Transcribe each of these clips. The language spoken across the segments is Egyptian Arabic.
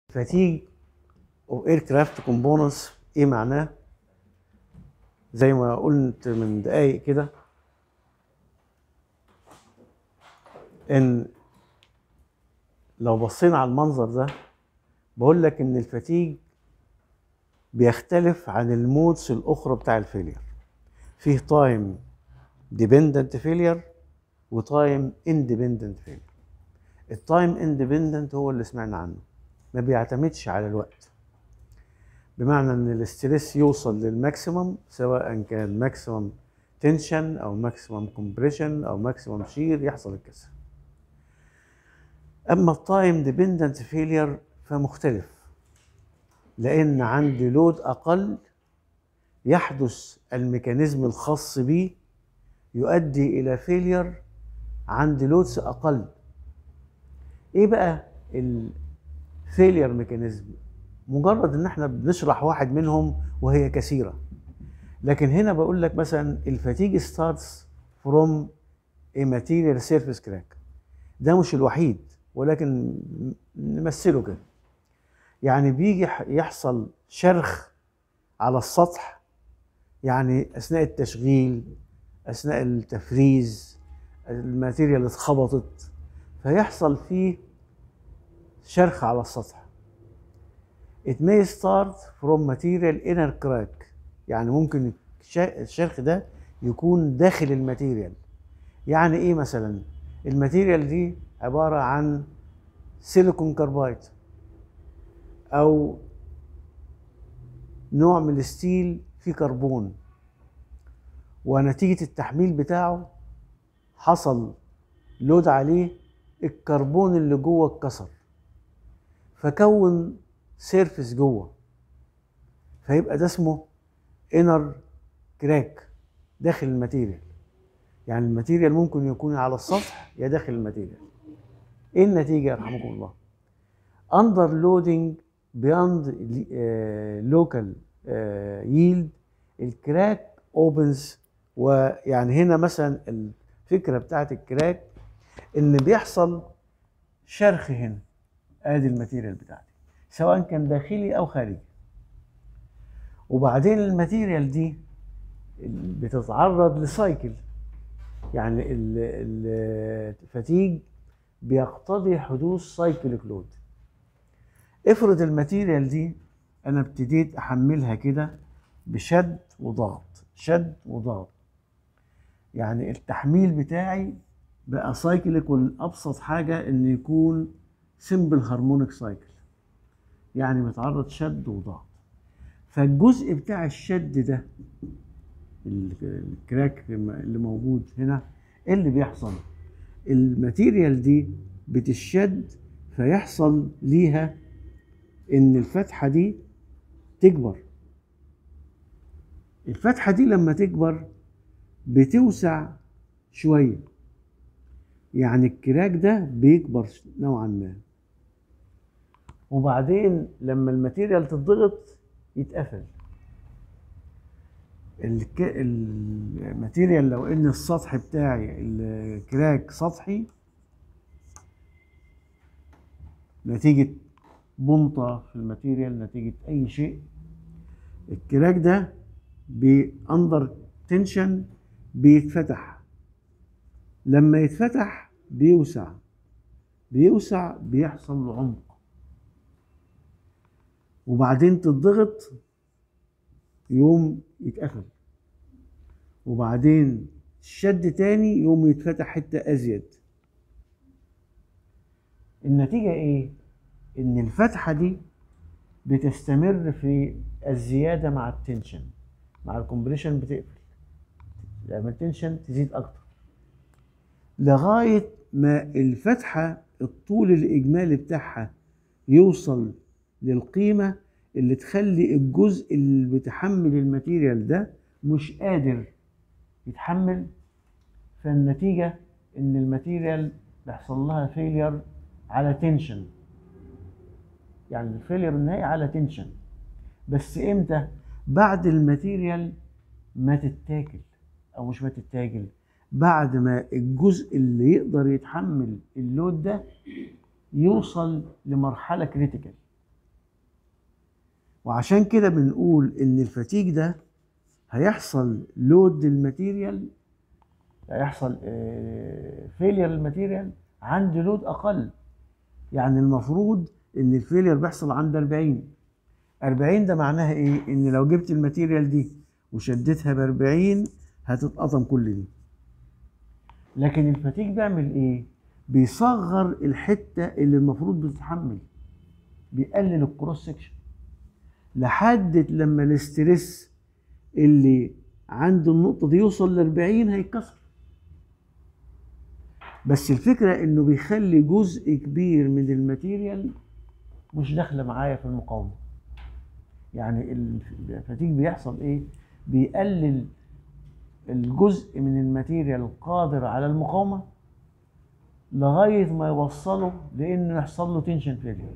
fatigue of aircraft components ايه معناه زي ما قلت من دقايق كده ان لو بصينا على المنظر ده بقول لك ان الفتيج بيختلف عن المودز الاخرى بتاع الفيلير فيه تايم ديبندنت فيلير وتايم اندبندنت فيلير التايم اندبندنت هو اللي سمعنا عنه ما بيعتمدش على الوقت بمعنى ان الاستريس يوصل للماكسيمم سواء كان ماكسيمم تنشن او ماكسيمم كومبريشن او ماكسيمم شير يحصل الكسر اما التايم ديبندنت فيلير فمختلف لان عندي لود اقل يحدث الميكانيزم الخاص به يؤدي الى فيلير عند لودز اقل ايه بقى الفيلير ميكانيزم مجرد ان احنا بنشرح واحد منهم وهي كثيره لكن هنا بقول لك مثلا الفاتيج ستارتس فروم a material surface crack ده مش الوحيد ولكن نمثله كده يعني بيجي يحصل شرخ على السطح يعني اثناء التشغيل اثناء التفريز الماتيريال اتخبطت فيحصل فيه شرخ على السطح it may start from material inner crack يعني ممكن الشرخ ده يكون داخل الماتيريال يعني ايه مثلا الماتيريال دي عبارة عن سيليكون كاربايد او نوع من الستيل فيه كربون ونتيجة التحميل بتاعه حصل لود عليه الكربون اللي جوه اتكسر فكون سيرفس جوه فيبقى ده اسمه انر كراك داخل الماتيريال يعني الماتيريال ممكن يكون على السطح يا داخل الماتيريال ايه النتيجه يرحمكم الله اندر لودنج بياند لوكال ييلد الكراك اوبنز ويعني هنا مثلا الفكره بتاعت الكراك ان بيحصل شرخ هنا ادي الماتيريال بتاعتي سواء كان داخلي او خارجي وبعدين الماتيريال دي بتتعرض لسايكل يعني الفتيج بيقتضي حدوث سايكليك لود افرض الماتيريال دي انا ابتديت احملها كده بشد وضغط شد وضغط يعني التحميل بتاعي بقى سايكليك والابسط حاجه ان يكون سمبل هارمونيك سايكل يعني متعرض شد وضغط فالجزء بتاع الشد ده الكراك اللي موجود هنا ايه اللي بيحصل الماتيريال دي بتشد فيحصل ليها ان الفتحه دي تكبر الفتحه دي لما تكبر بتوسع شويه يعني الكراك ده بيكبر نوعا ما وبعدين لما الماتيريال تتضغط يتقفل الك... الماتيريال لو ان السطح بتاعي الكراك سطحي نتيجة بنطة في الماتيريال نتيجة أي شيء الكراك ده بأندر تنشن بيتفتح لما يتفتح بيوسع بيوسع بيحصل له عمق وبعدين تتضغط يوم يتقفل وبعدين شد تاني يوم يتفتح حتة أزيد النتيجة إيه؟ إن الفتحة دي بتستمر في الزيادة مع التنشن مع الكومبريشن بتقفل لما التنشن تزيد أكتر لغاية ما الفتحة الطول الإجمالي بتاعها يوصل للقيمة اللي تخلي الجزء اللي بيتحمل الماتيريال ده مش قادر يتحمل فالنتيجة إن الماتيريال بيحصل لها فيلير على تنشن يعني الفيلير النهائي على تنشن بس امتى بعد الماتيريال ما تتاكل او مش ما تتاكل بعد ما الجزء اللي يقدر يتحمل اللود ده يوصل لمرحله كريتيكال وعشان كده بنقول ان الفتيج ده هيحصل لود للماتيريال هيحصل فيلير للماتيريال عند لود اقل يعني المفروض ان الفيلير بيحصل عند 40 40 ده معناها ايه ان لو جبت الماتيريال دي وشدتها ب 40 هتتقطم كل دي لكن الفتيج بيعمل ايه بيصغر الحته اللي المفروض بتتحمل بيقلل الكروس سكشن لحد لما الاسترس اللي عند النقطه دي يوصل ل 40 هيتكسر بس الفكره انه بيخلي جزء كبير من الماتيريال مش داخله معايا في المقاومه يعني الفتيج بيحصل ايه بيقلل الجزء من الماتيريال القادر على المقاومه لغايه ما يوصله لانه يحصل له تنشن فيلير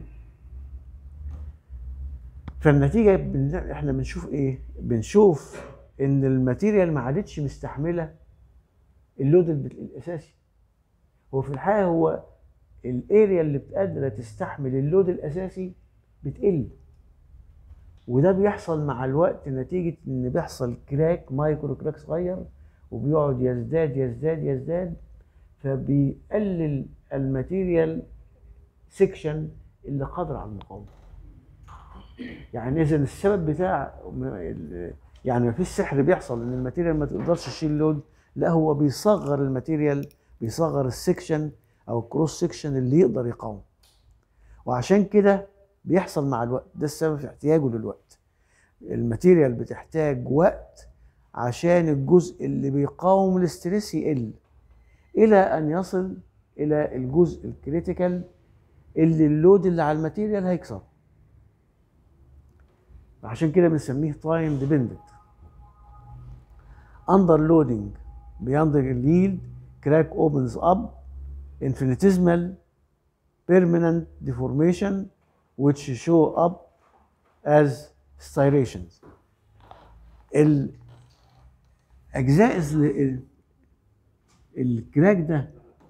فالنتيجه بن- احنا بنشوف ايه بنشوف ان الماتيريال ما عادتش مستحمله اللود الب- الاساسي هو في الحقيقه هو الاريا اللي قادره تستحمل اللود الاساسي بتقل وده بيحصل مع الوقت نتيجه ان بيحصل كراك مايكرو كراك صغير وبيقعد يزداد يزداد يزداد فبيقلل الماتيريال سيكشن اللي قادر على المقاومه يعني اذا السبب بتاع يعني ما فيش سحر بيحصل ان الماتيريال ما تقدرش تشيل لود لا هو بيصغر الماتيريال بيصغر السكشن او الكروس سكشن اللي يقدر يقاوم وعشان كده بيحصل مع الوقت ده السبب في احتياجه للوقت الماتيريال بتحتاج وقت عشان الجزء اللي بيقاوم الاستريس يقل الى ان يصل الى الجزء الكريتيكال اللي اللود اللي على الماتيريال هيكسر عشان كده بنسميه تايم ديبندنت اندر لودنج beyond the yield crack opens up infinitesimal permanent deformation which show up as striations الاجزاء ال- الكراك ده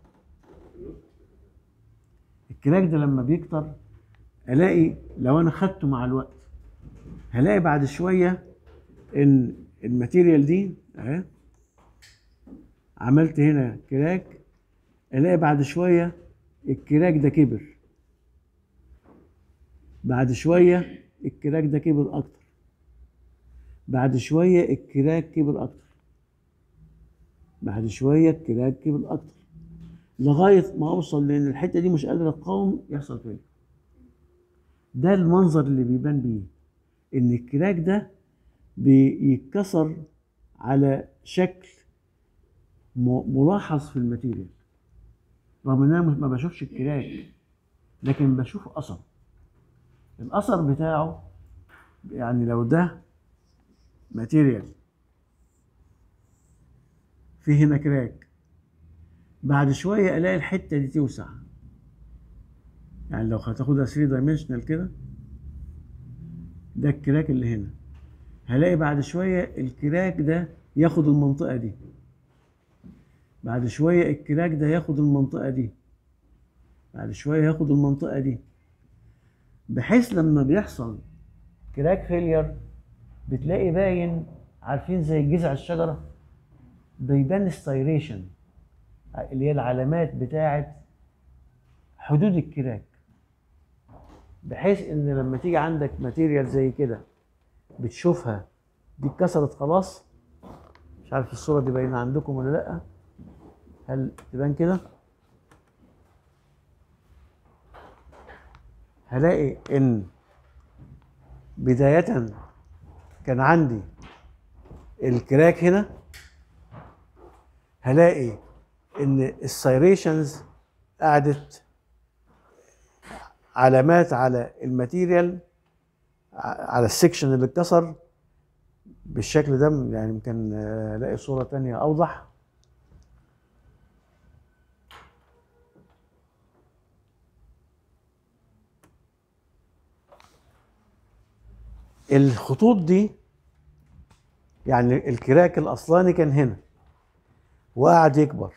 الكراك ده لما بيكتر الاقي لو انا خدته مع الوقت هلاقي بعد شويه ان الماتيريال دي اهي عملت هنا كراك الاقي بعد شويه الكراك ده كبر بعد شويه الكراك ده كبر اكتر بعد شويه الكراك كبر اكتر بعد شويه الكراك كبر اكتر لغايه ما اوصل لان الحته دي مش قادره تقاوم يحصل فيلير ده المنظر اللي بيبان بيه ان الكراك ده بيتكسر على شكل م- ملاحظ في الماتيريال رغم ان انا مش- ما بشوفش الكراك لكن بشوف اثر الاثر بتاعه يعني لو ده ماتيريال في هنا كراك بعد شويه الاقي الحته دي توسع يعني لو هتاخدها 3 دايمنشنال كده ده الكراك اللي هنا هلاقي بعد شويه الكراك ده ياخد المنطقه دي بعد شويه الكراك ده ياخد المنطقه دي بعد شويه ياخد المنطقه دي بحيث لما بيحصل كراك فيلير بتلاقي باين عارفين زي جذع الشجره بيبان ستايريشن اللي هي العلامات بتاعه حدود الكراك بحيث ان لما تيجي عندك ماتيريال زي كده بتشوفها دي اتكسرت خلاص مش عارف الصوره دي باينه عندكم ولا لا هل تبان كده هلاقي ان بدايه كان عندي الكراك هنا هلاقي ان السيريشنز قعدت علامات على الماتيريال ع- على السكشن اللي اتكسر بالشكل ده يعني يمكن آه، الاقي صورة تانية اوضح الخطوط دي يعني الكراك الاصلاني كان هنا وقعد يكبر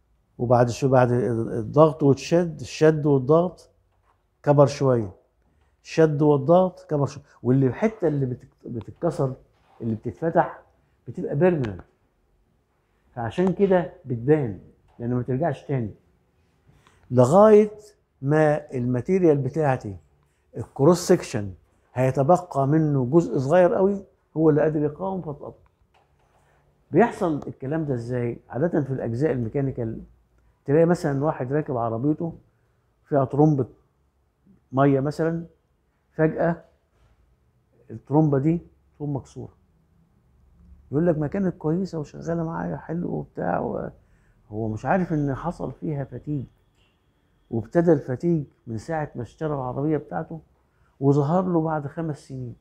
وبعد شو بعد الضغط والشد الشد والضغط كبر شويه شد والضغط كبر واللي الحته اللي بتك- بتتكسر اللي بتتفتح بتبقى بيرمننت فعشان كده بتبان لانه ما ترجعش تاني لغايه ما الماتيريال بتاعتي الكروس سكشن هيتبقى منه جزء صغير قوي هو اللي قادر يقاوم فتقطع بيحصل الكلام ده ازاي عاده في الاجزاء الميكانيكال تلاقي مثلا واحد راكب عربيته فيها ترمبه ميه مثلا فجاه الترمبه دي تقوم مكسوره يقول لك ما كانت كويسه وشغاله معايا حلو وبتاع و... هو مش عارف ان حصل فيها فتيج وابتدى الفتيج من ساعه ما اشترى العربيه بتاعته وظهر له بعد خمس سنين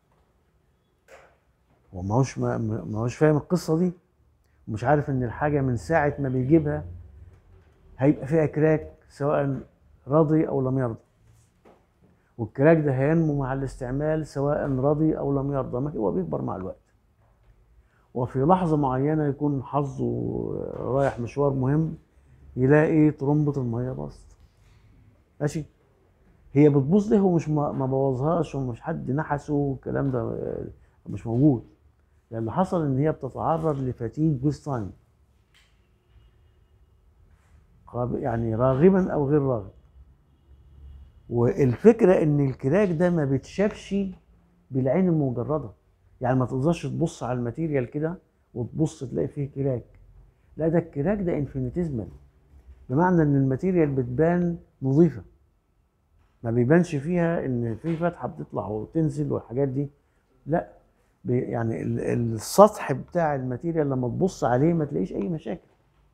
هو ما هوش ما ما هوش فاهم القصه دي ومش عارف ان الحاجه من ساعه ما بيجيبها هيبقى فيها كراك سواء رضي او لم يرضى والكراك ده هينمو مع الاستعمال سواء رضي او لم يرضى ما هو بيكبر مع الوقت وفي لحظة معينة يكون حظه رايح مشوار مهم يلاقي ترمبة المية باظت ماشي هي بتبوظ ليه ومش ما ما بوظهاش ومش حد نحسه والكلام ده آه، مش موجود لأن اللي حصل ان هي بتتعرض لفتيج جوز تايم قاب- يعني راغبا او غير راغب والفكره ان الكراك ده ما بيتشافش بالعين المجرده يعني ما تقدرش تبص على الماتيريال كده وتبص تلاقي فيه كراك لا ده الكراك ده انفينيتيزمال بمعنى ان الماتيريال بتبان نظيفه ما بيبانش فيها ان في فتحه بتطلع وتنزل والحاجات دي لا بي- يعني ال- السطح بتاع الماتيريال لما تبص عليه ما تلاقيش اي مشاكل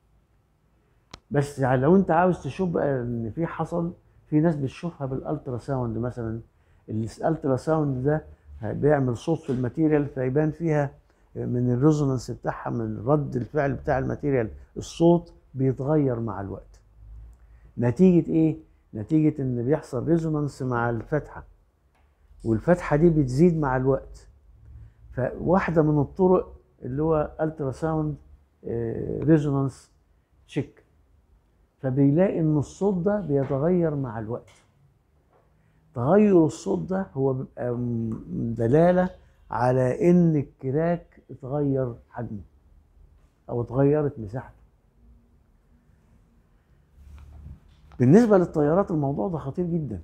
بس يعني لو انت عاوز تشوف بقى ان في حصل في ناس بتشوفها بالالترا ساوند مثلا الالترا ساوند ده بيعمل صوت في الماتيريال فيبان فيها من الريزونانس بتاعها من رد الفعل بتاع الماتيريال الصوت بيتغير مع الوقت نتيجة ايه؟ نتيجة ان بيحصل ريزونانس مع الفتحة والفتحة دي بتزيد مع الوقت فواحدة من الطرق اللي هو الترا ساوند ريزونانس تشيك فبيلاقي ان الصوت ده بيتغير مع الوقت تغير الصوت ده هو بيبقى م- دلالة على ان الكراك اتغير حجمه او اتغيرت مساحته بالنسبة للطيارات الموضوع ده خطير جدا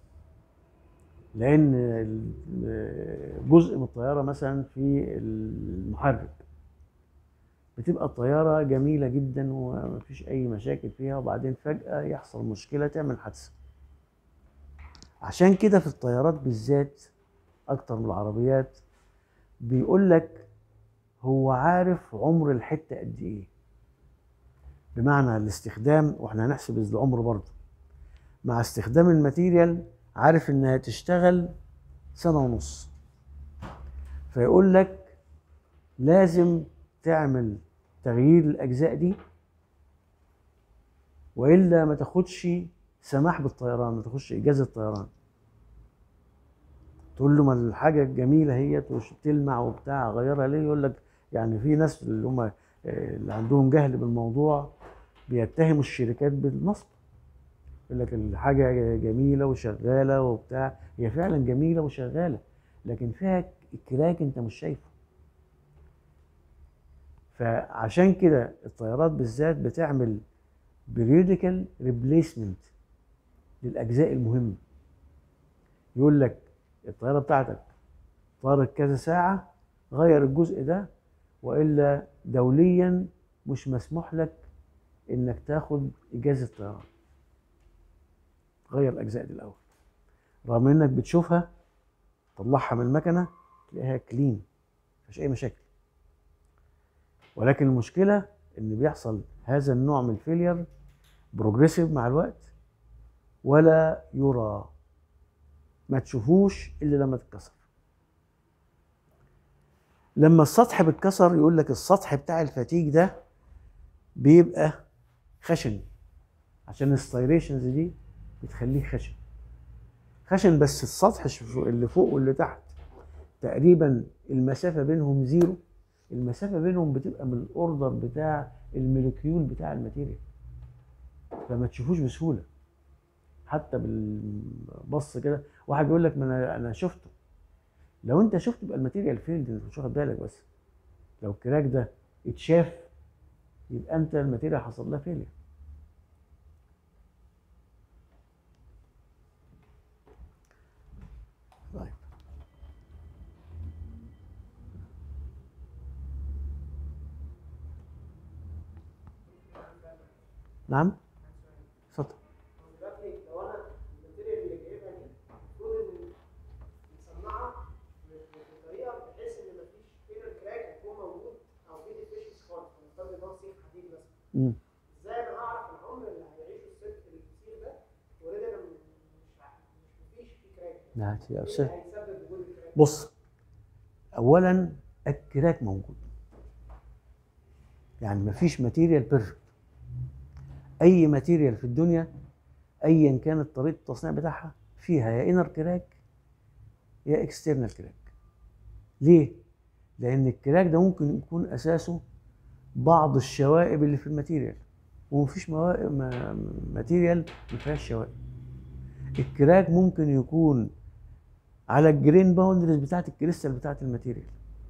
لان ال- جزء من الطيارة مثلا في المحرك بتبقى الطيارة جميلة جدا ومفيش أي مشاكل فيها وبعدين فجأة يحصل مشكلة تعمل حادثة عشان كده في الطيارات بالذات أكتر من العربيات بيقول لك هو عارف عمر الحتة قد إيه بمعنى الاستخدام واحنا هنحسب العمر برضه مع استخدام الماتيريال عارف انها تشتغل سنة ونص فيقول لك لازم تعمل تغيير الاجزاء دي والا ما تاخدش سماح بالطيران ما تاخدش اجازه طيران تقول له ما الحاجه الجميله هي تلمع وبتاع غيرها ليه يقول لك يعني في ناس اللي هم اللي عندهم جهل بالموضوع بيتهموا الشركات بالنصب يقول لك الحاجه جميله وشغاله وبتاع هي فعلا جميله وشغاله لكن فيها كراك انت مش شايفه فعشان كده الطيارات بالذات بتعمل periodical replacement للاجزاء المهمه يقول لك الطياره بتاعتك طارت كذا ساعه غير الجزء ده والا دوليا مش مسموح لك انك تاخد اجازه طيران غير الاجزاء دي الاول رغم انك بتشوفها تطلعها من المكنه تلاقيها كلين مفيش اي مشاكل ولكن المشكله ان بيحصل هذا النوع من الفيلير بروجريسيف مع الوقت ولا يرى ما تشوفوش الا لما تتكسر لما السطح بيتكسر يقول لك السطح بتاع الفتيج ده بيبقى خشن عشان الستايريشنز دي بتخليه خشن خشن بس السطح اللي فوق واللي تحت تقريبا المسافه بينهم زيرو المسافه بينهم بتبقى من الاوردر بتاع الموليكيول بتاع الماتيريال فما تشوفوش بسهوله حتى بالبص كده واحد بيقول لك ما انا انا شفته لو انت شفت يبقى الماتيريال فيلد انت مش واخد بالك بس لو الكراك ده اتشاف يبقى انت الماتيريال حصل لها فيلير طيب نعم اتفضل دلوقتي لو انا الماتيريال اللي جايبها دي المفروض ان مصنعه ب- بطريقه بحيث ان مفيش فيلر كراك يكون موجود او في ديفيشنز خالص فنفترض ان هو سيخ حديد مثلا مم. ازاي انا اعرف العمر اللي هيعيشه السلك السيخ ده اوريدي انا مش ع- مش مفيش فيه كراك لا ايه يا اللي أستاذ. هيسبب وجود الكراك؟ بص اولا الكراك موجود يعني مفيش ماتيريال بيرفكت اي ماتيريال في الدنيا ايا كانت طريقه التصنيع بتاعها فيها يا انر كراك يا اكسترنال كراك ليه لان الكراك ده ممكن يكون اساسه بعض الشوائب اللي في الماتيريال ومفيش موائب ما- ماتيريال ما فيهاش شوائب الكراك ممكن يكون على الجرين باوندريز بتاعت الكريستال بتاعت الماتيريال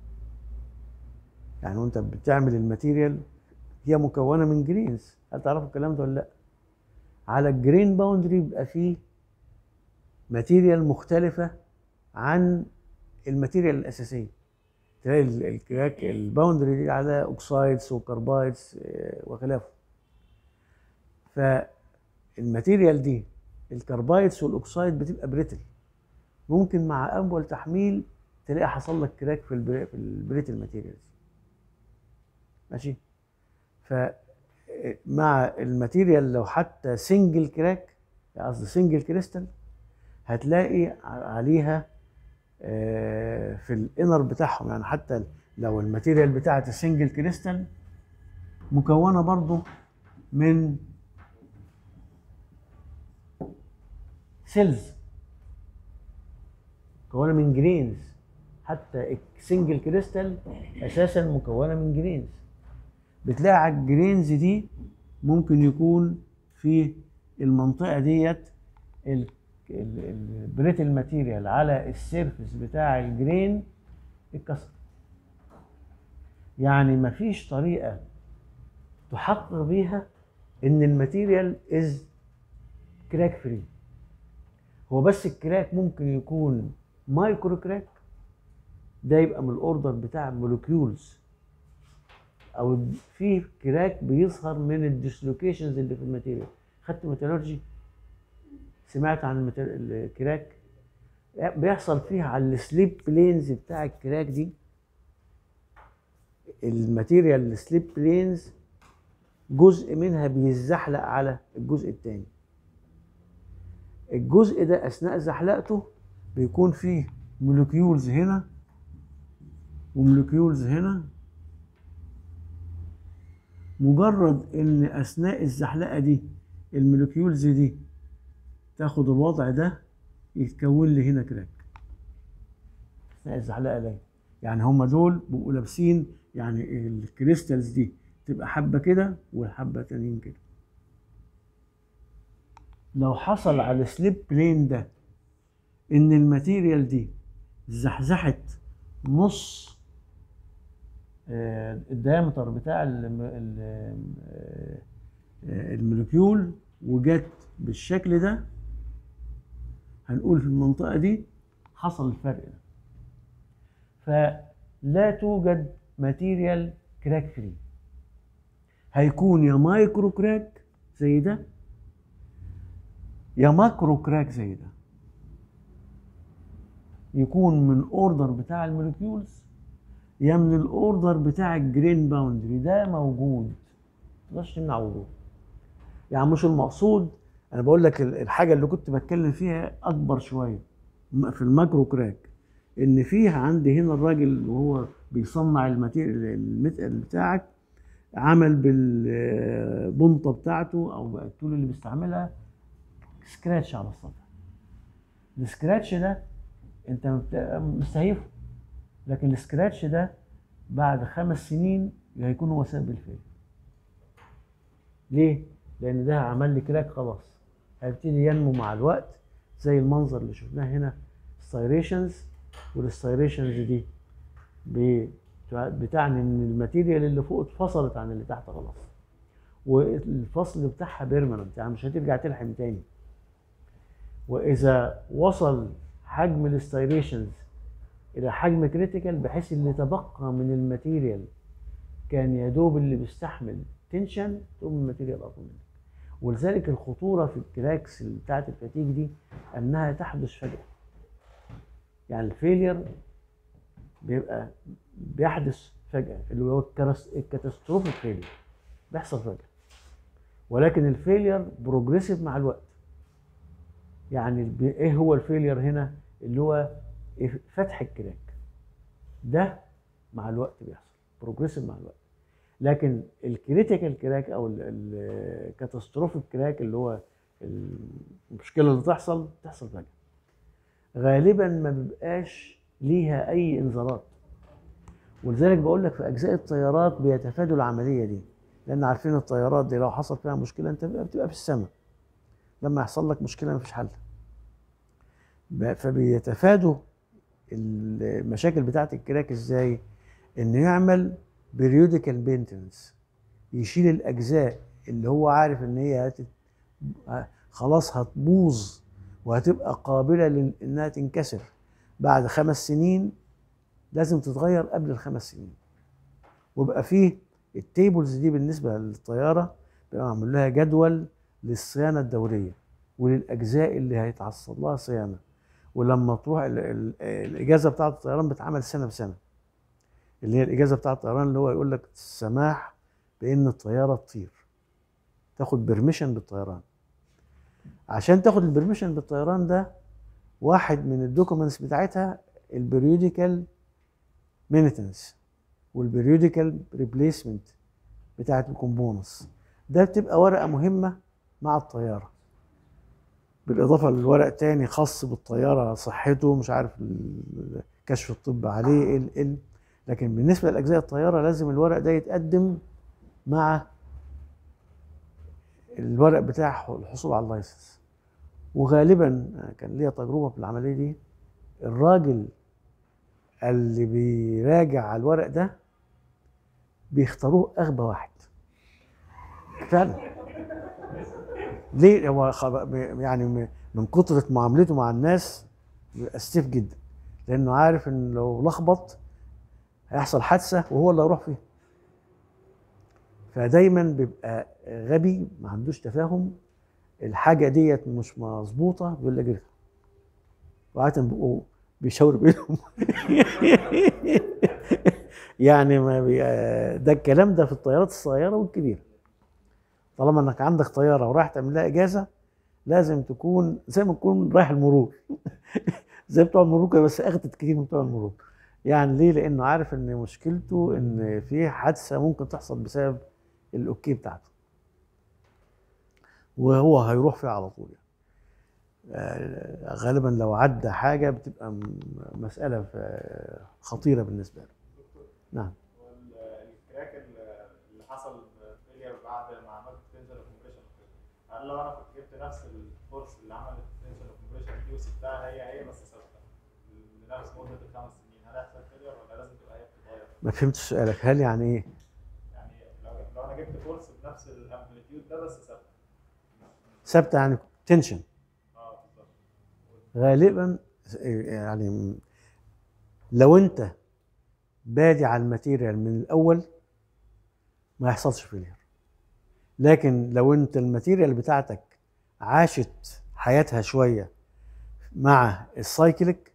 يعني وانت بتعمل الماتيريال هي مكونه من جرينز هل تعرفوا الكلام ده ولا لا على الجرين باوندري بيبقى فيه ماتيريال مختلفه عن الماتيريال الاساسيه تلاقي ال- الكراك الباوندري دي على اوكسايدز وكربايدز آه، وخلافه فالماتيريال دي الكربايدز والاوكسايد بتبقى بريتل ممكن مع اول تحميل تلاقي حصل لك كراك في البري في البريتل ماتيريالز ماشي ف مع الماتيريال لو حتى سنجل كراك قصدي سنجل كريستال هتلاقي ع- عليها آه، في الانر بتاعهم يعني حتى لو الماتيريال بتاعت السنجل كريستال مكونه برضو من سيلز مكونه من جرينز حتى السنجل كريستال اساسا مكونه من جرينز بتلاقي على الجرينز دي ممكن يكون في المنطقه ديت ال- ال- البريتل ماتيريال على السيرفس بتاع الجرين اتكسر يعني مفيش طريقه تحقق بيها ان الماتيريال از كراك فري هو بس الكراك ممكن يكون مايكرو كراك ده يبقى من الاوردر بتاع المولكيولز او في كراك بيظهر من الديسلوكيشنز اللي في الماتيريال خدت ميتالورجي سمعت عن الميتال- الكراك بيحصل فيها على السليب بلينز بتاع الكراك دي الماتيريال السليب بلينز جزء منها بيتزحلق على الجزء الثاني الجزء ده اثناء زحلقته بيكون فيه مولكيولز هنا ومولكيولز هنا مجرد ان اثناء الزحلقه دي المولكيولز دي تاخد الوضع ده يتكون لي هنا كراك اثناء الزحلقه دي يعني هم دول بيبقوا لابسين يعني الكريستالز دي تبقى حبه كده والحبه تانيين كده لو حصل على السليب بلين ده ان الماتيريال دي زحزحت نص آه، الديامتر بتاع الم- ال- آه، آه، المولكيول وجت بالشكل ده هنقول في المنطقة دي حصل الفرق ده فلا توجد ماتيريال كراك فري هيكون يا مايكرو كراك زي ده يا ماكرو كراك زي ده يكون من اوردر بتاع المولكيولز يا من الاوردر بتاع الجرين باوندري ده موجود متقدرش تمنع وجوده يعني مش المقصود انا بقول لك ال- الحاجه اللي كنت بتكلم فيها اكبر شويه م- في الماكرو كراك ان فيه عندي هنا الراجل وهو بيصنع الماتيريال المتقل بتاعك عمل بالبنطه بتاعته او التول اللي بيستعملها سكراتش على السطح السكراتش ده انت بت- مستهيفه لكن السكراتش ده بعد خمس سنين هيكون هو سبب الفيل ليه؟ لان ده عمل لي كراك خلاص هيبتدي ينمو مع الوقت زي المنظر اللي شفناه هنا ستايريشنز والستايريشنز دي ب- بتعني ان الماتيريال اللي فوق اتفصلت عن اللي تحت خلاص والفصل بتاعها بيرمننت يعني مش هترجع تلحم تاني واذا وصل حجم الستايريشنز الى حجم كريتيكال بحيث اللي تبقى من الماتيريال كان يا دوب اللي بيستحمل تنشن تقوم الماتيريال اطول منك ولذلك الخطوره في الكراكس اللي بتاعت الفتيج دي انها تحدث فجاه يعني الفيلير بيبقى بيحدث فجاه اللي هو الكرس- الكاتاستروفيك فيلير بيحصل فجاه ولكن الفيلير بروجريسيف مع الوقت يعني الب- ايه هو الفيلير هنا اللي هو إيه؟ فتح الكراك ده مع الوقت بيحصل بروجريسيف مع الوقت لكن الكريتيكال كراك او الكاتاستروفيك كراك اللي هو المشكله اللي تحصل تحصل فجاه غالبا ما بيبقاش ليها اي انذارات ولذلك بقول لك في اجزاء الطيارات بيتفادوا العمليه دي لان عارفين الطيارات دي لو حصل فيها مشكله انت بتبقى بتبقى في السماء لما يحصل لك مشكله مفيش حل ب- فبيتفادوا المشاكل بتاعه الكراك ازاي انه يعمل بريوديكال مينتنس يشيل الاجزاء اللي هو عارف ان هي هت... خلاص هتبوظ وهتبقى قابله لانها تنكسر بعد خمس سنين لازم تتغير قبل الخمس سنين ويبقى فيه التيبلز دي بالنسبه للطياره بيبقى معمول لها جدول للصيانه الدوريه وللاجزاء اللي هيتعصب لها صيانه ولما تروح ال- ال- الاجازه بتاعه الطيران بتعمل سنه بسنه اللي هي الاجازه بتاعه الطيران اللي هو يقول لك السماح بان الطياره تطير تاخد بيرميشن بالطيران عشان تاخد البرميشن بالطيران ده واحد من الدوكيومنتس بتاعتها البريوديكال مينتنس والبريوديكال ريبليسمنت بتاعت الكومبوننتس ده بتبقى ورقه مهمه مع الطياره بالاضافه لورق تاني خاص بالطياره صحته مش عارف ال- كشف الطب عليه ال ال لكن بالنسبه لاجزاء الطياره لازم الورق ده يتقدم مع الورق بتاع الحصول على اللايسنس وغالبا كان ليا تجربه في العمليه دي الراجل اللي بيراجع على الورق ده بيختاروه اغبى واحد فعلا ليه هو خب- يعني م- من كترة معاملته مع الناس بيبقى ستيف جدا لانه عارف ان لو لخبط هيحصل حادثه وهو اللي هيروح فيها فدايما بيبقى غبي ما عندوش تفاهم الحاجه ديت مش مظبوطه بيقول لك ارجع وعاده بيبقوا بيشاوروا بايدهم يعني ما بي... ده الكلام ده في الطيارات الصغيره والكبيره طالما انك عندك طياره ورايح تعمل لها اجازه لازم تكون زي ما تكون رايح المرور زي بتوع المرور كده بس اخدت كتير من بتوع المرور يعني ليه لانه عارف ان مشكلته ان في حادثه ممكن تحصل بسبب الاوكي بتاعته وهو هيروح فيها على طول يعني. آه، غالبا لو عدى حاجه بتبقى م- مساله ف- خطيره بالنسبه له نعم والكراك اللي اللي حصل فيلير بعد ما عملت تنشن كومبريشن هل لو انا كنت جبت نفس الفورس اللي عملت تنشن كومبريشن دي وسبتها هي هي بس ثابته لنفس مده الخمس سنين هل هيحصل فيلير ولا لازم تبقى هي بتتغير؟ ما فهمتش سؤالك هل يعني ايه يعني لو لو انا جبت فورس بنفس الامبليتيود ده بس ثابته ثابته يعني تنشن اه بالظبط غالبا يعني لو انت بادي على الماتيريال من الاول ما يحصلش فيلير لكن لو انت الماتيريال بتاعتك عاشت حياتها شويه مع السايكليك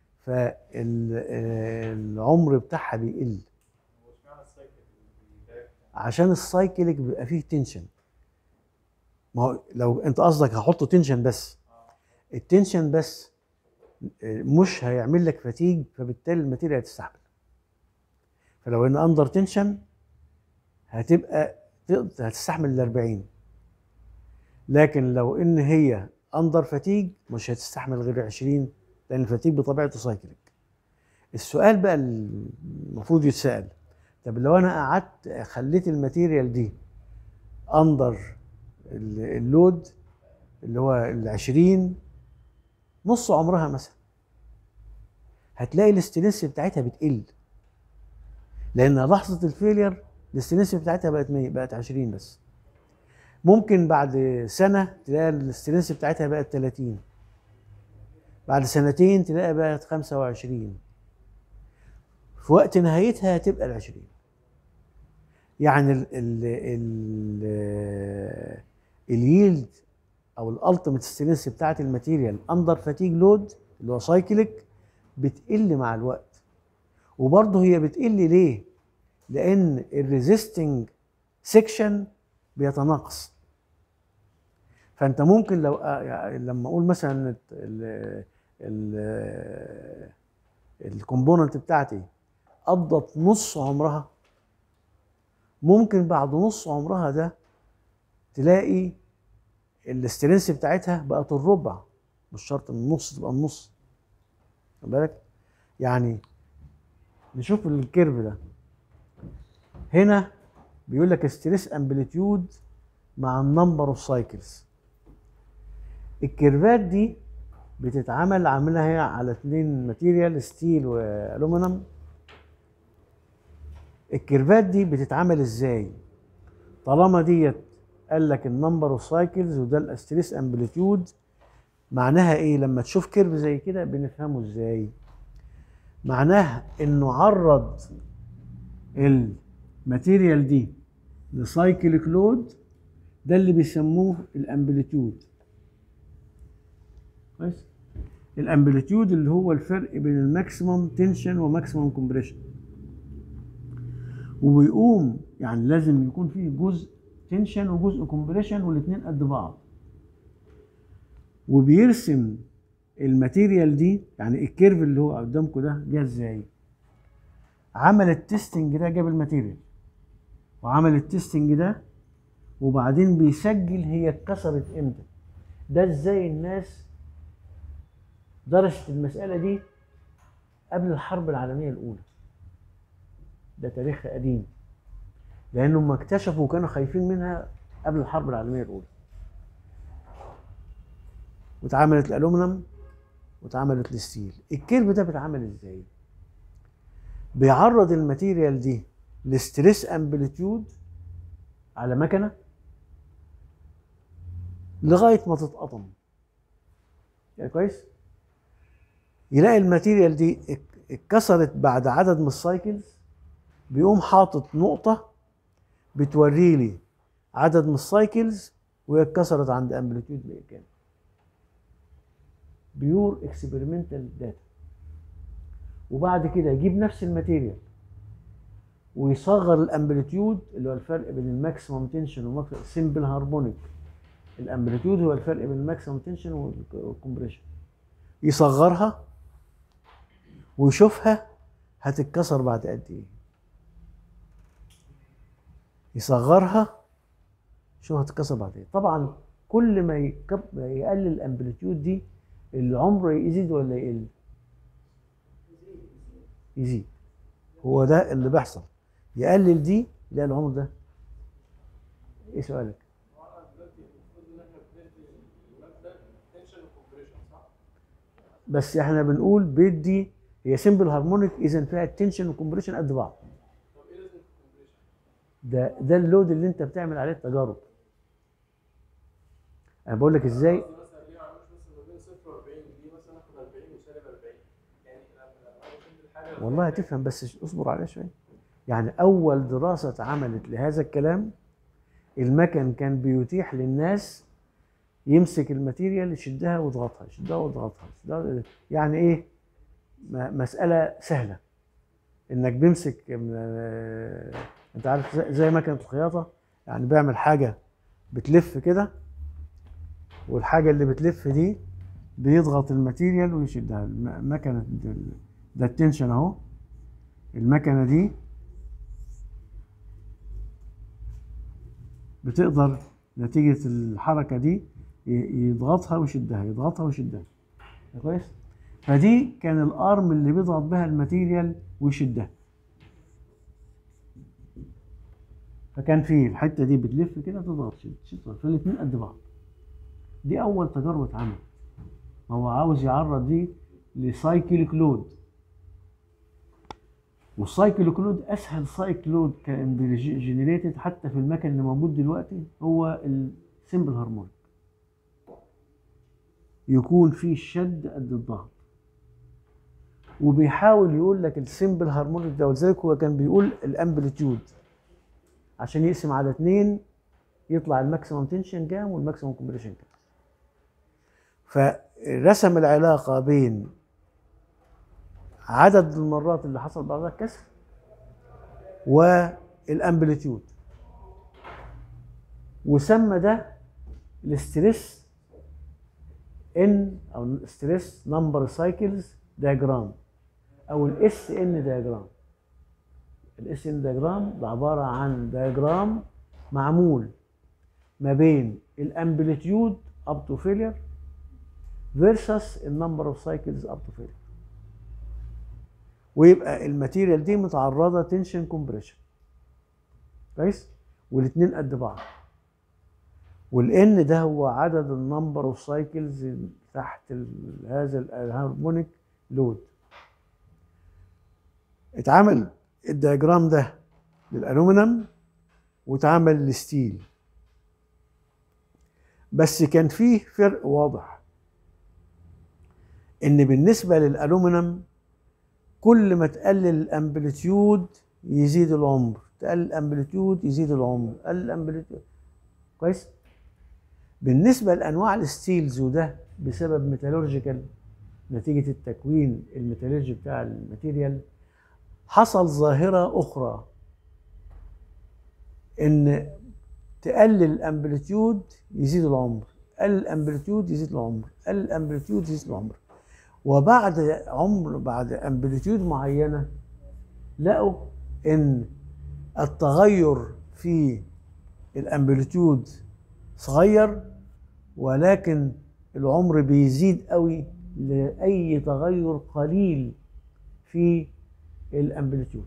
فالعمر بتاعها بيقل هو اشمعنى السايكل بيباك عشان السايكليك بيبقى فيه تنشن ما هو لو انت قصدك هحطه تنشن بس التنشن بس مش هيعمل لك فتيج فبالتالي الماتيريال هتستحمل فلو ان اندر تنشن هتبقى تقدر- هتستحمل ال 40 لكن لو ان هي اندر فتيج مش هتستحمل غير 20 لان الفتيج بطبيعته سايكليك السؤال بقى المفروض يتسال طب لو انا قعدت خليت الماتيريال دي اندر اللود اللي هو العشرين نص عمرها مثلا هتلاقي الاستنس بتاعتها بتقل لان لحظه الفيلير الاستنس بتاعتها بقت 100 بقت 20 بس ممكن بعد سنه تلاقي الاستنس بتاعتها بقت 30 بعد سنتين تلاقي بقت 25 في وقت نهايتها هتبقى ال 20 يعني ال ال ال اليلد او الالتيميت سترينث بتاعت الماتيريال اندر فاتيج لود اللي هو سايكليك بتقل مع الوقت وبرضه هي بتقل ليه؟ لان الريزيستنج سيكشن بيتناقص فانت ممكن لو يعني لما اقول مثلا ال ال الكومبوننت بتاعتي قضت نص عمرها ممكن بعد نص عمرها ده تلاقي الاسترنس بتاعتها بقت الربع مش شرط النص تبقى النص خد بالك يعني نشوف الكيرف ده هنا بيقول لك ستريس امبليتيود مع النمبر اوف سايكلز الكيرفات دي بتتعمل عاملها هي على اتنين ماتيريال ستيل والومنيوم الكيرفات دي بتتعمل ازاي طالما ديت قال لك النمبر اوف سايكلز وده الاستريس امبليتيود معناها ايه لما تشوف كيرف زي كده بنفهمه ازاي معناها انه عرض الماتيريال دي لسايكليك لود ده اللي بيسموه الامبليتيود كويس الامبليتيود اللي هو الفرق بين الماكسيمم تنشن وماكسيمم كومبريشن وبيقوم يعني لازم يكون فيه جزء تنشن وجزء كومبريشن والاثنين قد بعض وبيرسم الماتيريال دي يعني الكيرف اللي هو قدامكم ده جه ازاي عمل التستنج ده جاب الماتيريال وعمل التستنج ده وبعدين بيسجل هي اتكسرت امتى ده ازاي الناس درست المسألة دي قبل الحرب العالمية الأولى ده تاريخ قديم لأنهم اكتشفوا وكانوا خايفين منها قبل الحرب العالمية الأولى واتعملت الألومنيوم واتعملت الستيل الكيرف ده بيتعمل ازاي بيعرض الماتيريال دي لستريس امبليتيود على مكنه لغايه ما تتقطم يعني كويس يلاقي الماتيريال دي ات- اتكسرت بعد عدد من السايكلز بيقوم حاطط نقطه بتوري لي عدد من السايكلز وهي اتكسرت عند امبليتيود كام بيور اكسبيرمنتال داتا وبعد كده يجيب نفس الماتيريال ويصغر الامبليتيود اللي هو الفرق بين الماكسيمم تنشن والماكسيمم سمبل هارمونيك الامبليتيود هو الفرق بين الماكسيمم تنشن والكمبريشن يصغرها ويشوفها هتتكسر بعد قد ايه يصغرها شوف هتتكسر بعد ايه طبعا كل ما يكب... ما يقلل الامبليتيود دي العمر يزيد ولا يقل يزيد هو ده اللي بيحصل يقلل دي لا العمر ده ايه سؤالك وانا دلوقتي المفروض ان احنا بندي الماده تنشن وكومبريشن صح؟ بس احنا بنقول بيدي هي سمبل هارمونيك اذا فيها التنشن والكمبريشن قد بعض طب ايه لازمه الكومبريشن؟ ده ده اللود اللي انت بتعمل عليه التجارب انا بقول لك ازاي قصدي مثلا ليه ما اعملش مثلا ما بين 0 و 40 دي مثلا اخد 40 وسالب 40 يعني لما لما اجي اشد الحاجه والله هتفهم بس اصبر عليها شويه يعني اول دراسه اتعملت لهذا الكلام المكن كان بيتيح للناس يمسك الماتيريال يشدها ويضغطها يشدها ويضغطها يشدها يعني ايه م- مساله سهله انك بيمسك من- انت عارف زي- زي مكنه الخياطه يعني بيعمل حاجه بتلف كده والحاجه اللي بتلف دي بيضغط الماتيريال ويشدها الم- مكنه ال- ده التنشن اهو المكنه دي بتقدر نتيجه الحركه دي ي- يضغطها ويشدها يضغطها ويشدها كويس فدي كان الارم اللي بيضغط بها الماتيريال ويشدها فكان في الحته دي بتلف كده تضغط تشد تشد فالاثنين قد بعض دي اول تجربه اتعملت ما هو عاوز يعرض دي لسايكليك لود والسايكليك لود اسهل سايكل لود كان جنريتد حتى في المكن اللي موجود دلوقتي هو السمبل هارمونيك يكون فيه الشد قد الضغط وبيحاول يقول لك السمبل هارمونيك ده ولذلك هو كان بيقول الامبليتيود عشان يقسم على اتنين يطلع الماكسيمم تنشن كام والماكسيمم كومبريشن كام فرسم العلاقه بين عدد المرات اللي حصل بعدها الكسر والامبليتيود وسمى ده الاستريس ان او ستريس نمبر سايكلز دياجرام او الاس ان دياجرام الاس ان دياجرام ده عباره عن دياجرام معمول ما بين الامبليتيود اب تو فيلير فيرسس النمبر اوف سايكلز اب تو فيلير ويبقى الماتيريال دي متعرضه تنشن كومبريشن كويس والاثنين قد بعض والان ده هو عدد النمبر اوف سايكلز تحت ال- هذا الهارمونيك لود اتعمل الدياجرام ده للالومنيوم واتعمل للستيل بس كان فيه فرق واضح ان بالنسبه للالومنيوم كل ما تقلل الامبليتيود يزيد العمر تقلل الامبليتيود يزيد العمر قلل الامبليتيود كويس بالنسبه لانواع الستيلز وده بسبب ميتالورجيكال نتيجه التكوين الميتالورجي بتاع الماتيريال حصل ظاهره اخرى ان تقلل الامبليتيود يزيد العمر قلل الامبليتيود يزيد العمر قلل الامبليتيود يزيد العمر وبعد عمر بعد امبليتيود معينه لقوا ان التغير في الامبليتيود صغير ولكن العمر بيزيد قوي لاي تغير قليل في الامبليتيود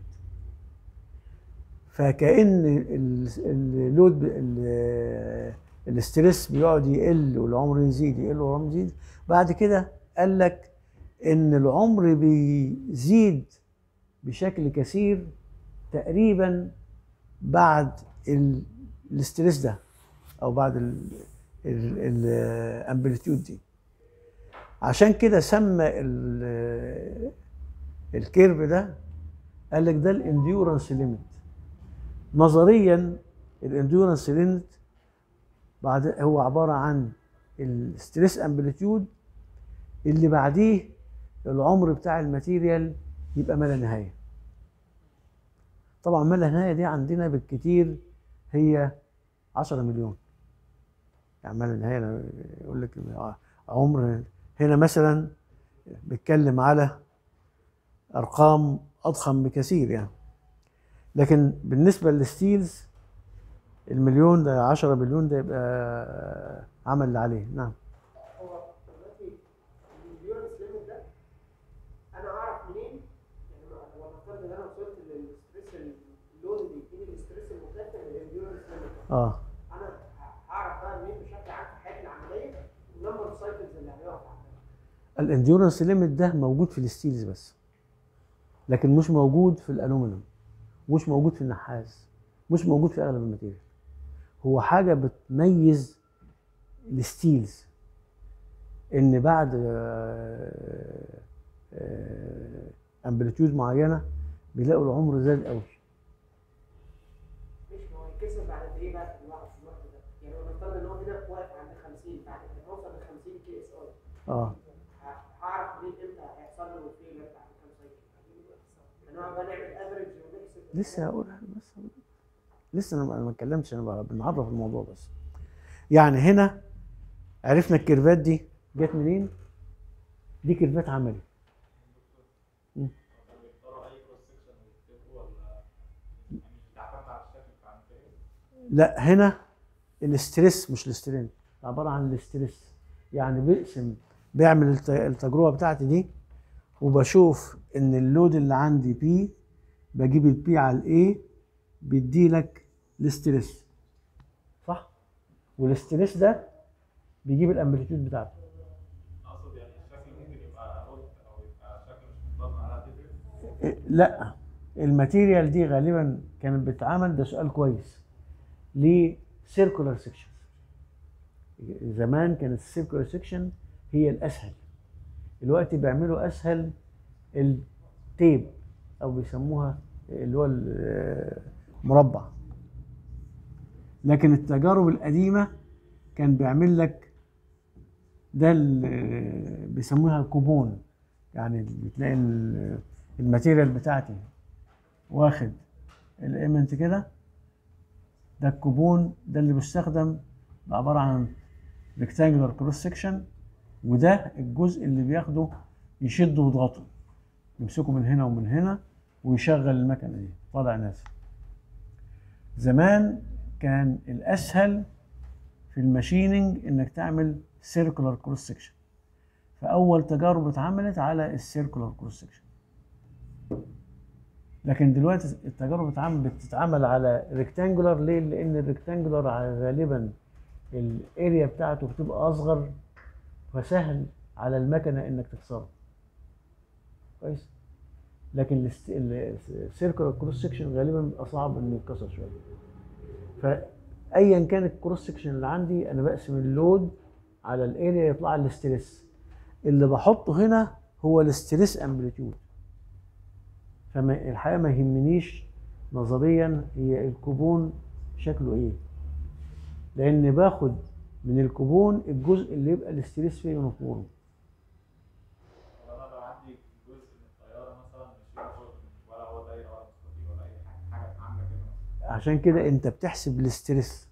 فكأن ال- اللود ال- الاسترس بيقعد يقل والعمر يزيد يقل والعمر يزيد بعد كده قال لك ان العمر بيزيد بشكل كثير تقريبا بعد ال- الاسترس ده او بعد الامبليتيود دي عشان كده سمى ال- الكيرف ده قال لك ده الانديورنس ليميت نظريا الانديورنس ليميت بعد هو عباره عن الستريس امبليتيود اللي بعديه العمر بتاع الماتيريال يبقى ما لا نهايه طبعا ما لا نهايه دي عندنا بالكتير هي 10 مليون يعني ما لا نهايه أنا يقول لك عمر هنا مثلا بيتكلم على ارقام اضخم بكثير يعني لكن بالنسبه للستيلز المليون ده 10 مليون ده يبقى عمل اللي عليه نعم هو دلوقتي اليورنس ليميت ده انا اعرف منين يعني ما- هو نفترض ان انا وصلت للستريس اللود اللي يديني الاستريس المكافئ لليورنس ليميت اه انا ه- هعرف بقى منين بشكل عام في حياتي العمليه النمبر اوف سايكلز اللي هيقف عندها الانديورنس ليميت ده موجود في الستيلز بس لكن مش موجود في الالومنيوم مش موجود في النحاس مش موجود في اغلب الماتيريال هو حاجه بتميز الستيلز ان بعد امبليتيود معينه بيلاقوا العمر زاد قوي مش هو هيتكسر بعد قد ايه بقى في الوقت في الوقت ده يعني هو نفترض ان هو هنا واقف عند 50 بعد ما اوصل ل 50 كي اس اي اه هعرف منين امتى هيحصل له الفيلر بعد كام سايكل هنقعد بقى نعمل افريج ونحسب لسه هقولها بس هقولها. لسه انا ما- أنا ما اتكلمتش انا بقى بنعرف الموضوع بس يعني هنا عرفنا الكيرفات دي جت منين دي كيرفات عملي مم. بيختاروا اي كروس سكشن ويكتبوا ولا يعني بيعتمد على الشكل بتاع الماتيريال لا هنا الاستريس مش الاسترين عباره عن الاستريس يعني بيقسم بيعمل الت- التجربه بتاعتي دي وبشوف ان اللود اللي عندي بي بجيب البي على الاي بيدي لك الاستريس صح والاستريس ده بيجيب الامبليتيود بتاعته اقصد يعني الشكل ممكن يبقى اود او يبقى شكل مش منتظم على تفرق إيه، لا الماتيريال دي غالبا كانت بتتعمل ده سؤال كويس لسيركولار سيكشن زمان كانت السيركولار سيكشن هي الاسهل دلوقتي بيعملوا اسهل التيب او بيسموها اللي هو المربع لكن التجارب القديمه كان بيعمل لك ده ال- بيسموها كوبون يعني بتلاقي ال- الماتيريال بتاعتي واخد الايمنت كده ده الكوبون ده اللي بيستخدم عباره عن ريكتانجلر كروس سكشن وده الجزء اللي بياخده يشده ويضغطه يمسكه من هنا ومن هنا ويشغل المكنه دي طالع نازل زمان كان الاسهل في الماشيننج انك تعمل سيركولار كروس سكشن فاول تجارب اتعملت على السيركولار كروس سكشن لكن دلوقتي التجارب بتتعمل بتتعمل على ريكتانجولار ليه؟ لان الريكتانجولار غالبا الاريا بتاعته بتبقى اصغر فسهل على المكنه انك تكسره كويس لكن السيركولار كروس سكشن غالبا بيبقى صعب انه يتكسر شويه فايا كان الكروس سكشن اللي عندي انا بقسم اللود على الاريا يطلع لي الاستريس اللي بحطه هنا هو الاستريس امبليتيود فما الحقيقه ما يهمنيش نظريا هي الكوبون شكله ايه لان باخد من الكوبون الجزء اللي يبقى الاستريس فيه يونيفورم ولا انا لو عندي جزء من الطياره مثلا مش يونيفورم ولا هو دايره ولا مستطيل ولا اي حاجه حاجه عامله كده مثلا عشان كده انت بتحسب الاستريس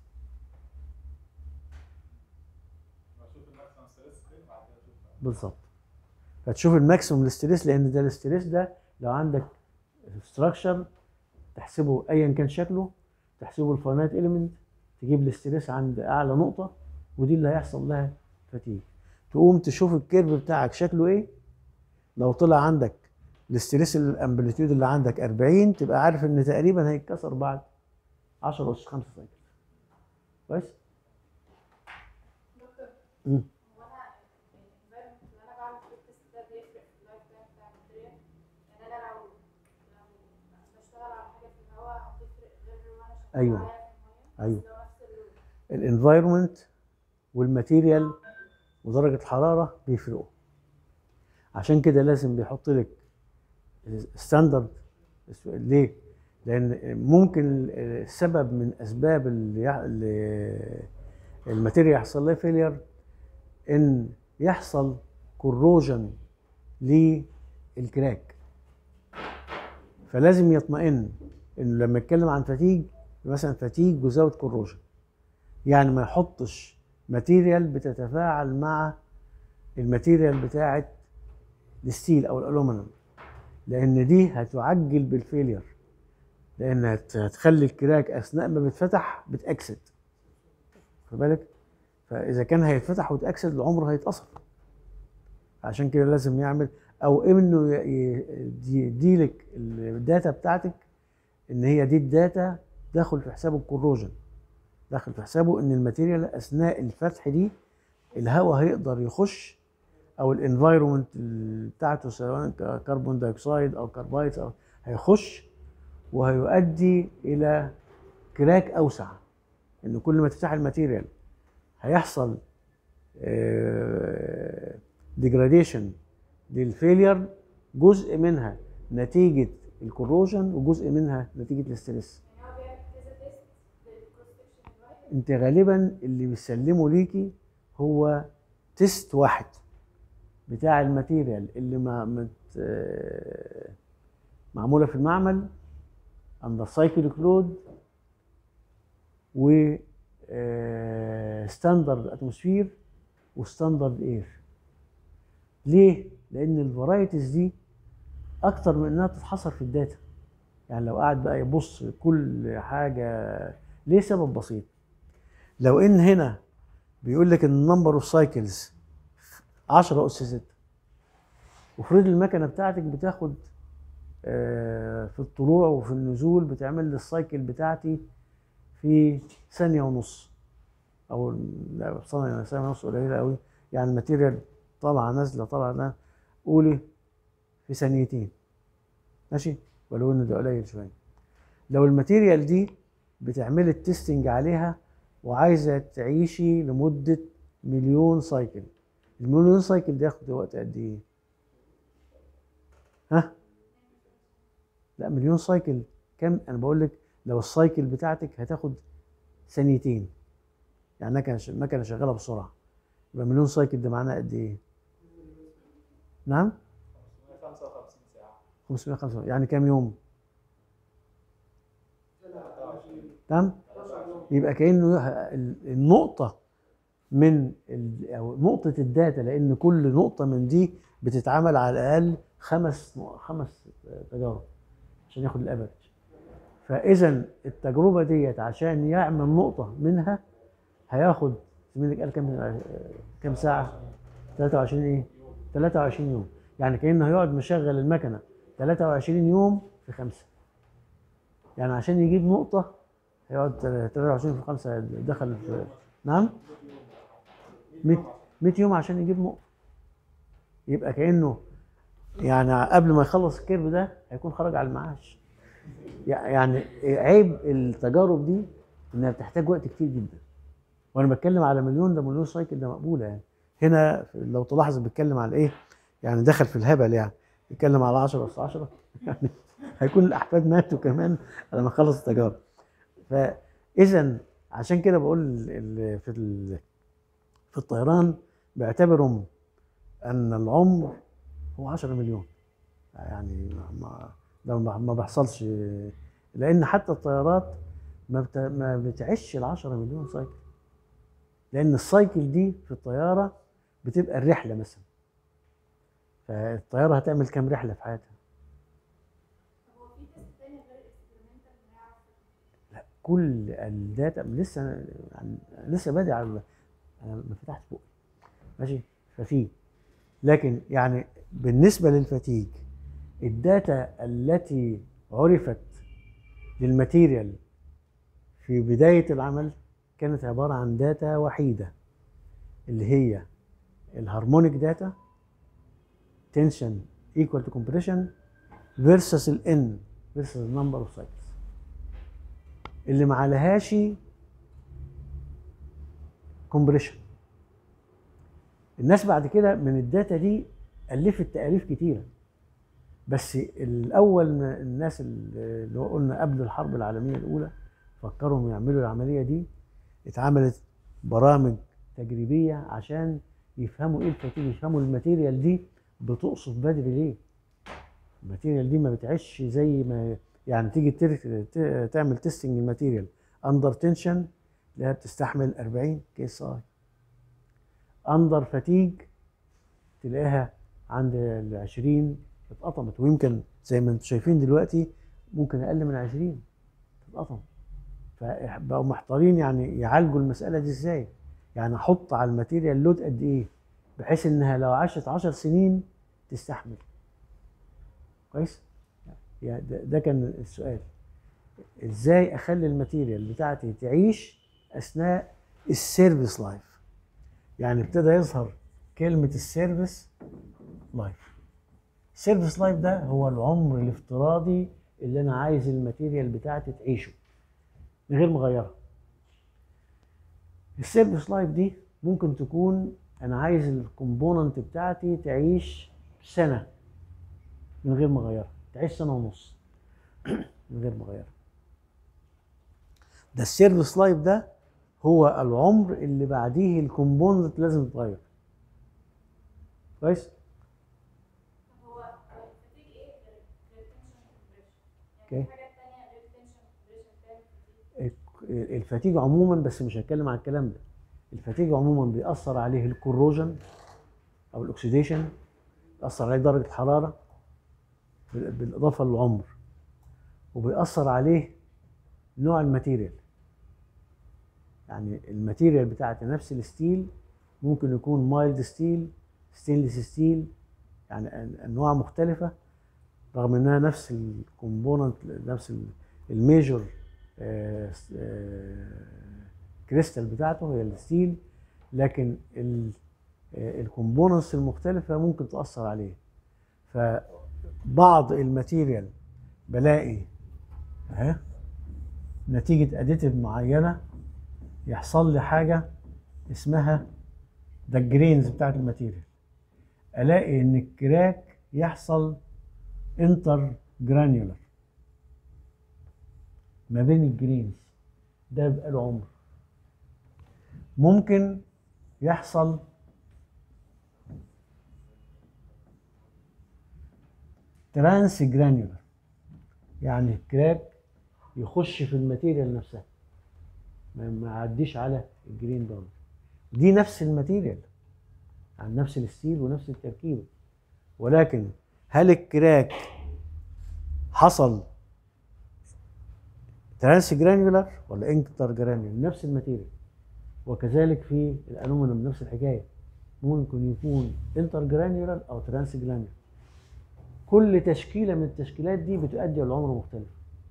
بشوف الماكسيمم ستريس فين بعد كده اشوف بالظبط فتشوف الماكسيموم الاستريس لان ده الاستريس ده لو عندك ستراكشر تحسبه ايا كان شكله تحسبه الفاينايت اليمنت تجيب الاستريس عند اعلى نقطه ودي اللي هيحصل لها فتيج تقوم تشوف الكيرف بتاعك شكله ايه لو طلع عندك الاستريس الامبليتيود اللي عندك 40 تبقى عارف ان تقريبا هيتكسر بعد 10 اس 5 سايكل كويس دكتور مم. هو انا الانفايرمنت اللي انا بعمل فيه التست ده بيفرق في اللايف تايم بتاع الماتيريال يعني انا لو لو بشتغل على حاجه في الهواء هتفرق غير لو انا شغال أيوة. عليها في الميه أيوة. بس لو نفس اللون الانفايرمنت والماتيريال ودرجة الحرارة بيفرقوا عشان كده لازم بيحط لك ستاندرد ليه؟ لأن ممكن السبب من أسباب اللي يع- اللي الماتيريال يحصل لها فيلير إن يحصل كروجن للكراك فلازم يطمئن إنه لما يتكلم عن فتيج مثلا فتيج وزاوت كروجن يعني ما يحطش ماتيريال بتتفاعل مع الماتيريال بتاعه الستيل او الالومنيوم لان دي هتعجل بالفيلير لان هت- هتخلي الكراك اثناء ما بيتفتح بتاكسد خد بالك فاذا كان هيتفتح وتاكسد العمر هيتقصر عشان كده لازم يعمل او انه ي- ي- يديلك الداتا بتاعتك ان هي دي الداتا داخل في حساب الكروجن داخل في حسابه ان الماتيريال اثناء الفتح دي الهواء هيقدر يخش او الانفايرومنت بتاعته سواء ك- كربون دايوكسيد او كربايت او هيخش وهيؤدي الى كراك اوسع ان كل ما تفتح الماتيريال هيحصل ديجراديشن للفيلير جزء منها نتيجه الكروجن وجزء منها نتيجه الاسترس يعني هو بيعمل كذا تيست للكروس سكشن الواحد انت غالبا اللي بيسلمه ليكي هو تيست واحد بتاع الماتيريال اللي ما مت آه، معموله في المعمل اندر سايكليك لود و ستاندرد اتموسفير وستاندرد اير ليه؟ لان الفرايتيز دي اكتر من انها تتحصر في الداتا يعني لو قاعد بقى يبص كل حاجه ليه سبب بسيط لو ان هنا بيقول لك ان النمبر اوف سايكلز 10 اس 6 وفرض المكنه بتاعتك بتاخد آه، في الطلوع وفي النزول بتعمل لي السايكل بتاعتي في ثانيه ونص او لا سنه سنه ونص قليله قوي يعني الماتيريال طالعه نازله طالعه نازلة، قولي في ثانيتين ماشي ولو ان ده قليل شويه لو الماتيريال دي بتعملي التستنج عليها وعايزه تعيشي لمده مليون سايكل المليون سايكل ده ياخد وقت قد ايه؟ ها؟ لا مليون سايكل كم انا بقول لك لو السايكل بتاعتك هتاخد ثانيتين يعني مكنه مكنه شغاله بسرعه يبقى مليون سايكل ده معناه قد ايه؟ نعم 555 ساعه 505 يعني كام يوم؟ تمام؟ يبقى كانه ال- النقطه من ال- او نقطه الداتا لان كل نقطه من دي بتتعمل على الاقل خمس خمس تجارب عشان ياخد الافرج فاذا التجربه ديت عشان يعمل نقطه منها هياخد زميلك قال كام كام ساعه 23 ايه 23 يوم يعني كانه هيقعد مشغل المكنه 23 يوم في خمسه يعني عشان يجيب نقطه هيقعد 23 في خمسه دخل في نعم 100 100 يوم عشان يجيب نقطه يبقى كانه يعني قبل ما يخلص الكيرف ده هيكون خرج على المعاش يعني عيب التجارب دي انها بتحتاج وقت كتير جدا وانا بتكلم على مليون ده مليون سايكل ده مقبوله يعني هنا لو تلاحظ بيتكلم على ايه يعني دخل في الهبل يعني يتكلم على 10 بس 10 يعني هيكون الاحفاد ماتوا كمان لما خلص التجارب فاذا عشان كده بقول ال- ال- في ال- في الطيران بيعتبروا ان العمر هو 10 مليون يعني ما ده ما ما بيحصلش لان حتى الطيارات ما بت... ما بتعيش ال 10 مليون سايكل لان السايكل دي في الطياره بتبقى الرحله مثلا فالطياره هتعمل كام رحله في حياتها طب هو في تيست تاني غير الاكسبيرمنتال بنعرف لا كل الداتا لسه يعني لسه بادئ على انا ما فتحت بقي ماشي ففي لكن يعني بالنسبه للفتيج الداتا التي عرفت للماتيريال في بدايه العمل كانت عباره عن داتا وحيده اللي هي الهارمونيك داتا تنشن ايكوال تو كومبريشن فيرسس الان فيرسس النمبر اوف سايكلز اللي ما عليهاش كومبريشن الناس بعد كده من الداتا دي الفت تاليف كتيره بس الاول ما الناس اللي هو قلنا قبل الحرب العالميه الاولى فكروا يعملوا العمليه دي اتعملت برامج تجريبيه عشان يفهموا ايه الفتيل يفهموا الماتيريال دي بتقصف بدري ليه الماتيريال دي ما بتعيش زي ما يعني تيجي تر- ت- تعمل تيستنج الماتيريال اندر تنشن تلاقيها بتستحمل 40 كي اس اي اندر فاتيج تلاقيها عند ال 20 اتقطمت ويمكن زي ما انتم شايفين دلوقتي ممكن اقل من 20 تتقطم فبقوا محتارين يعني يعالجوا المساله دي ازاي يعني احط على الماتيريال لود قد ايه بحيث انها لو عاشت 10 سنين تستحمل كويس يعني ده, ده كان السؤال ازاي اخلي الماتيريال بتاعتي تعيش اثناء السيرفيس لايف يعني ابتدى يظهر كلمه السيرفيس لايف السيرفيس لايف ده هو العمر الافتراضي اللي انا عايز الماتيريال بتاعتي تعيشه من غير ما اغيرها السيرفيس لايف دي ممكن تكون انا عايز الكومبوننت بتاعتي تعيش سنه من غير ما اغيرها تعيش سنه ونص من غير ما اغيرها ده السيرفيس لايف ده هو العمر اللي بعديه الكومبوننت لازم تتغير كويس طب هو الفتيج ايه غير غير تنشن كومبريشن اوكي. يعني في حاجات تانية غير تنشن كومبريشن تعمل فتيج الفتيج عموما بس مش هتكلم عن الكلام ده الفتيج عموما بيأثر عليه الكوروجن او الاكسيديشن بيأثر عليه درجة الحرارة بال- بالإضافة للعمر وبيأثر عليه نوع الماتيريال يعني الماتيريال بتاعت نفس الستيل ممكن يكون مايلد ستيل ستينلس ستيل يعني أن- انواع مختلفه رغم انها نفس الكومبوننت نفس ال- الميجور الكريستال بتاعته هي الستيل لكن الكومبوننتس المختلفه ممكن تاثر عليه فبعض الماتيريال بلاقي اهي نتيجه اديتيف معينه يحصل لي حاجه اسمها ده الجرينز بتاعت الماتيريال الاقي ان الكراك يحصل انتر جرانيولر ما بين الجرينز ده يبقى له عمر ممكن يحصل ترانس جرانيولر يعني الكراك يخش في الماتيريال نفسها ما ما يعديش على الجرين دول دي نفس الماتيريال عن نفس الستيل ونفس التركيبه ولكن هل الكراك حصل ترانس جرانيولر ولا انتر جرانيولر نفس الماتيريال وكذلك في الالومنيوم نفس الحكايه ممكن يكون انتر جرانيولر او ترانس جرانيولر كل تشكيله من التشكيلات دي بتؤدي لعمر مختلف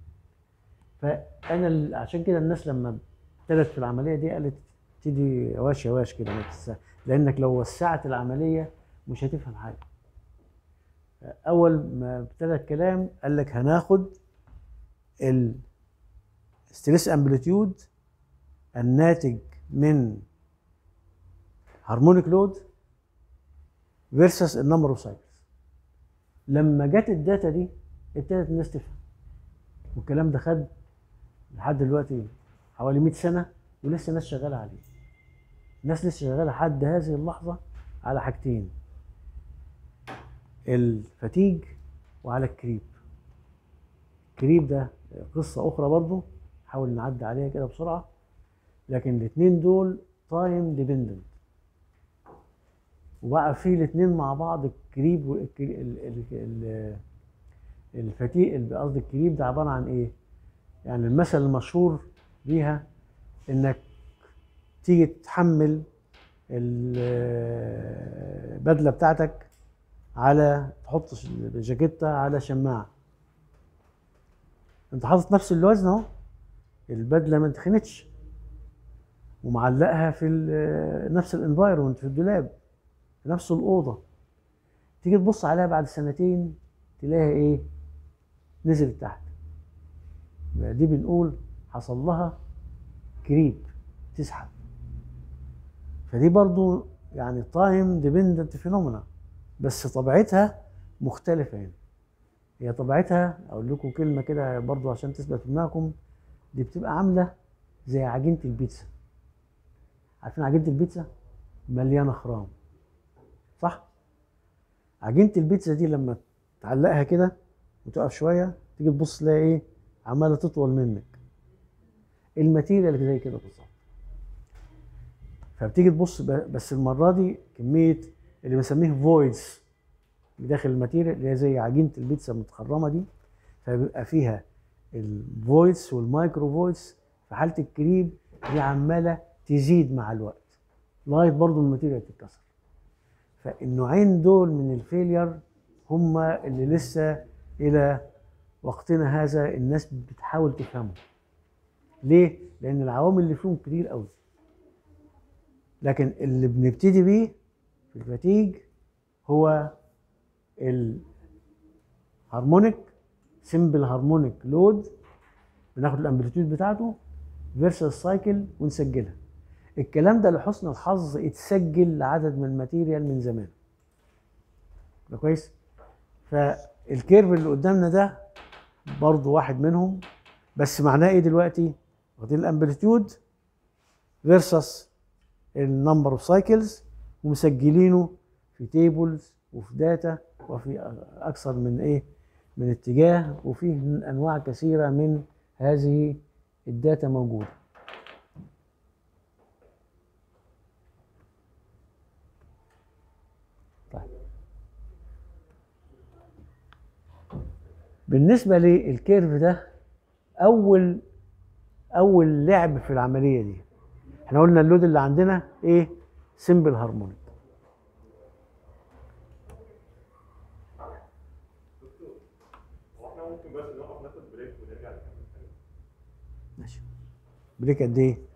فانا ال- عشان كده الناس لما ابتدت في العمليه دي قالت تبتدي يواش يواش كده ما تتسع- لانك لو وسعت العمليه مش هتفهم حاجه اول ما ابتدى الكلام قال لك هناخد الستريس امبليتيود الناتج من هارمونيك لود فيرسس النمبر اوف سايكلز لما جت الداتا دي ابتدت الناس تفهم والكلام ده خد لحد دلوقتي حوالي 100 سنه ولسه الناس شغاله عليه الناس لسه شغاله لحد هذه اللحظه على حاجتين الفتيج وعلى الكريب الكريب ده قصه اخرى برضو نحاول نعدي عليها كده بسرعه لكن الاثنين دول تايم ديبندنت وبقى في الاثنين مع بعض الكريب والك- ال- ال- ال- الفتيق قصدي الكريب ده عباره عن ايه؟ يعني المثل المشهور بيها انك تيجي تحمل البدله بتاعتك على تحط الجاكيته على شماعه انت حاطط نفس الوزن اهو البدله ما اتخنتش ومعلقها في ال- نفس الانفايرمنت في الدولاب في نفس الاوضه تيجي تبص عليها بعد سنتين تلاقيها ايه نزلت تحت يبقى دي بنقول حصل لها كريب تسحب فدي برضو يعني تايم ديبندنت فينومينا بس طبيعتها مختلفة يعني هي طبيعتها اقول لكم كلمة كده برضو عشان تثبت في دماغكم دي بتبقى عاملة زي عجينة البيتزا عارفين عجينة البيتزا مليانة خرام صح عجينة البيتزا دي لما تعلقها كده وتقف شوية تيجي تبص تلاقي ايه عمالة تطول منك الماتيريال زي كده بالظبط فبتيجي تبص ب- بس المره دي كميه اللي بنسميه فويدز داخل الماتيريال اللي هي زي عجينه البيتزا المتخرمه دي فبيبقى فيها الفويدز والمايكرو فويدز في حاله الكريب دي عماله تزيد مع الوقت لغايه برضو الماتيريال تتكسر فالنوعين دول من الفيلير هما اللي لسه الى وقتنا هذا الناس بتحاول تفهمه ليه؟ لأن العوامل اللي فيهم كتير قوي لكن اللي بنبتدي بيه في الفتيج هو الهارمونيك سمبل هارمونيك لود بناخد الامبليتيود بتاعته فيرسس سايكل ونسجلها الكلام ده لحسن الحظ اتسجل لعدد من الماتيريال من زمان ده كويس فالكيرف اللي قدامنا ده برضو واحد منهم بس معناه ايه دلوقتي واخدين الامبليتيود فيرسس النمبر اوف سايكلز ومسجلينه في تيبلز وفي داتا وفي اكثر من ايه من اتجاه وفيه انواع كثيره من هذه الداتا موجوده طيب بالنسبه للكيرف ده اول اول لعب في العمليه دي احنا قلنا اللود اللي عندنا ايه سمبل هارمونيك هو احنا ممكن بس نقف ناخد بريك ونرجع نكمل تاني ماشي بريك قد ايه